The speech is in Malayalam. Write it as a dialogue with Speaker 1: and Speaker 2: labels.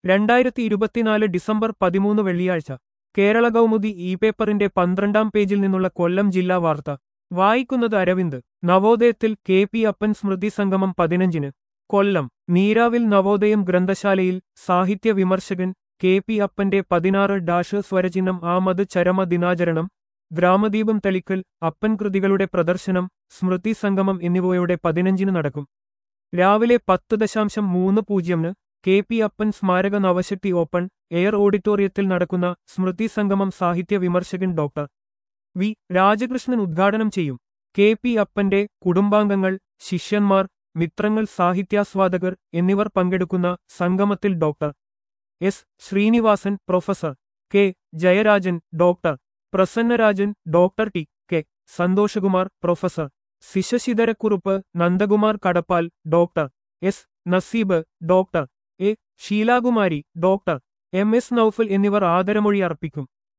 Speaker 1: രണ്ടായിരത്തി ഇരുപത്തിനാല് ഡിസംബർ പതിമൂന്ന് വെള്ളിയാഴ്ച കേരള കൗമുദി ഇ പേപ്പറിന്റെ പന്ത്രണ്ടാം പേജിൽ നിന്നുള്ള കൊല്ലം ജില്ലാ വാർത്ത വായിക്കുന്നത് അരവിന്ദ് നവോദയത്തിൽ കെ പി അപ്പൻ സ്മൃതി സംഗമം പതിനഞ്ചിന് കൊല്ലം നീരാവിൽ നവോദയം ഗ്രന്ഥശാലയിൽ സാഹിത്യ വിമർശകൻ കെ പി അപ്പന്റെ പതിനാറ് ഡാഷ് സ്വരചിഹ്നം ആമത് ചരമ ദിനാചരണം ഗ്രാമദീപം തെളിക്കൽ അപ്പൻ കൃതികളുടെ പ്രദർശനം സ്മൃതി സംഗമം എന്നിവയുടെ പതിനഞ്ചിന് നടക്കും രാവിലെ പത്ത് ദശാംശം മൂന്ന് പൂജ്യമിന് കെ പി അപ്പൻ സ്മാരക നവശക്തി ഓപ്പൺ എയർ ഓഡിറ്റോറിയത്തിൽ നടക്കുന്ന സ്മൃതി സംഗമം സാഹിത്യ വിമർശകൻ ഡോക്ടർ വി രാജകൃഷ്ണൻ ഉദ്ഘാടനം ചെയ്യും കെ പി അപ്പന്റെ കുടുംബാംഗങ്ങൾ ശിഷ്യന്മാർ മിത്രങ്ങൾ സാഹിത്യാസ്വാദകർ എന്നിവർ പങ്കെടുക്കുന്ന സംഗമത്തിൽ doctor S Srinivasan professor K Jayarajan doctor Prasannarajan doctor T K Santhoshkumar professor Sasidharakurup Nandakumar Kadappal doctor S Naseeb doctor A Sheelakumari doctor M S Naufal എന്നിവർ ആദരമൊഴി അർപ്പിക്കും